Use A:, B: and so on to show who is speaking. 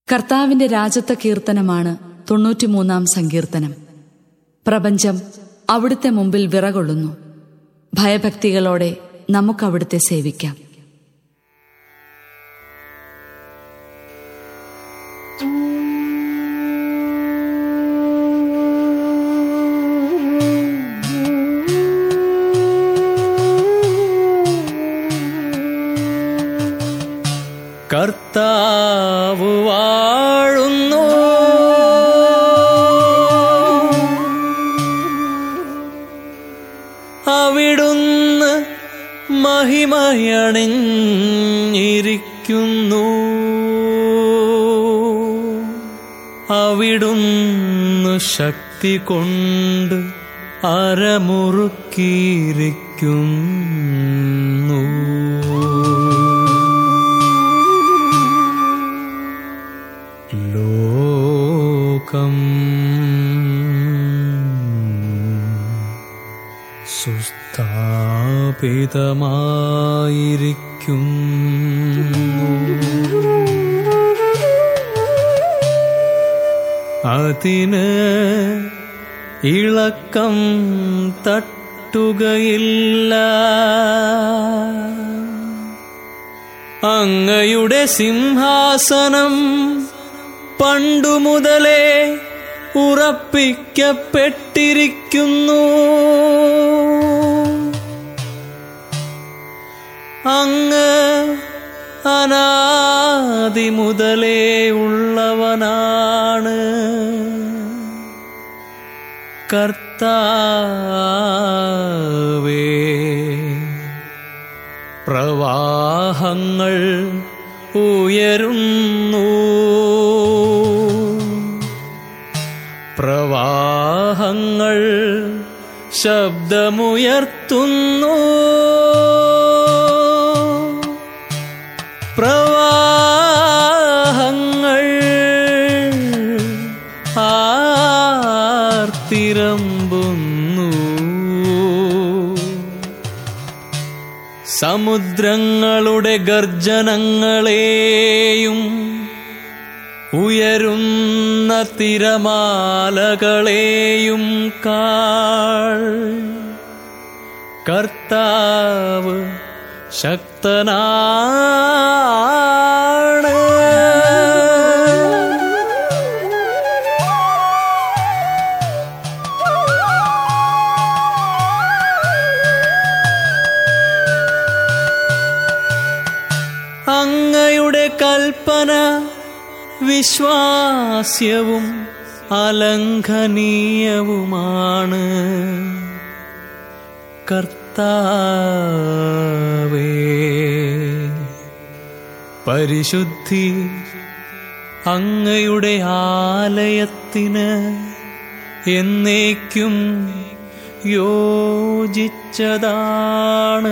A: കർത്താവിന്റെ രാജത്വ കീർത്തനമാണ് തൊണ്ണൂറ്റിമൂന്നാം സങ്കീർത്തനം പ്രപഞ്ചം അവിടുത്തെ മുമ്പിൽ വിറകൊള്ളുന്നു ഭയഭക്തികളോടെ നമുക്കവിടുത്തെ സേവിക്കാം
B: കർത്താവ് വാഴുന്നു അവിടുന്ന് മഹിമയണിഞ്ഞിരിക്കുന്നു അവിടുന്ന് ശക്തി കൊണ്ട് അരമുറുക്കിയിരിക്കുന്നു ലോകം സുസ്ഥാപിതമായിരിക്കും അതിന് ഇളക്കം തട്ടുകയില്ല അങ്ങയുടെ സിംഹാസനം പണ്ടു മുതലേ ഉറപ്പിക്കപ്പെട്ടിരിക്കുന്നു അങ്ങ് അനാദി മുതലേ ഉള്ളവനാണ് കർത്താവേ പ്രവാഹങ്ങൾ ഉയരുന്നു പ്രവാഹങ്ങൾ ശബ്ദമുയർത്തുന്നു പ്രവാഹങ്ങൾ ആർത്തിരമ്പുന്നു സമുദ്രങ്ങളുടെ ഗർജനങ്ങളെയും ഉയരുന്ന തിരമാലകളെയും കാൾ കർത്താവ് ശക്തനാണ് അങ്ങയുടെ കൽപ്പന വിശ്വാസ്യവും അലംഘനീയവുമാണ് കർത്താവേ പരിശുദ്ധി അങ്ങയുടെ ആലയത്തിന് എന്നേക്കും യോജിച്ചതാണ്